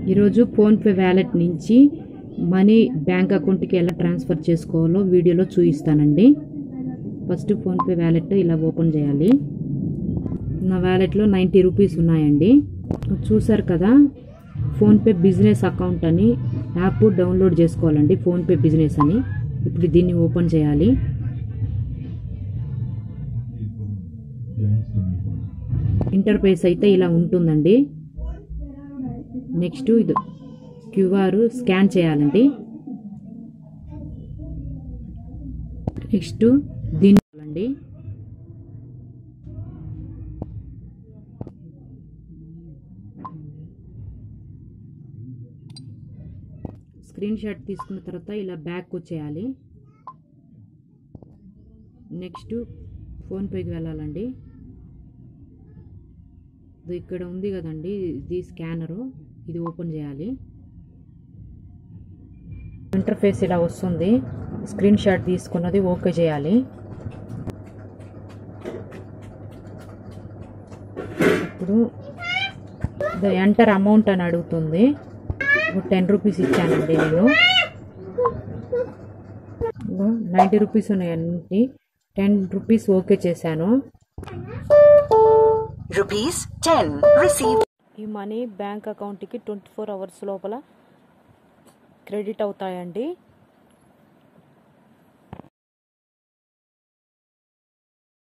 ఈరోజు ఫోన్పే వ్యాలెట్ నుంచి money bank అకౌంట్కి ఎలా ట్రాన్స్ఫర్ చేసుకోవాలో వీడియోలో చూపిస్తానండి ఫస్ట్ ఫోన్పే వ్యాలెట్ ఇలా ఓపెన్ చేయాలి నా వ్యాలెట్లో నైంటీ రూపీస్ ఉన్నాయండి చూసారు కదా ఫోన్పే బిజినెస్ అకౌంట్ అని యాప్ డౌన్లోడ్ చేసుకోవాలండి ఫోన్పే బిజినెస్ అని ఇప్పుడు దీన్ని ఓపెన్ చేయాలి ఇంటర్ఫేస్ అయితే ఇలా ఉంటుందండి నెక్స్ట్ ఇది క్యూఆర్ స్కాన్ చేయాలండి నెక్స్ట్ దీన్ని అండి స్క్రీన్ షాట్ తీసుకున్న తర్వాత ఇలా బ్యాక్ వచ్చేయాలి నెక్స్ట్ ఫోన్పేకి వెళ్ళాలండి ఇది ఇక్కడ ఉంది కదండి ఇది స్కానరు ఇది ఓపెన్ చేయాలి ఇంటర్ఫేస్ ఇలా వస్తుంది స్క్రీన్ షాట్ తీసుకున్నది ఓకే చేయాలి ఇప్పుడు ఎంటర్ అమౌంట్ అని అడుగుతుంది ఇప్పుడు టెన్ రూపీస్ ఇచ్చానండి నేను నైంటీ రూపీస్ ఉన్నాయండి టెన్ రూపీస్ ఓకే చేశాను Rupees 10 received. ఈ మనీ బ్యాంక్ అకౌంట్కి ట్వంటీ ఫోర్ అవర్స్ లోపల క్రెడిట్ అవుతాయండి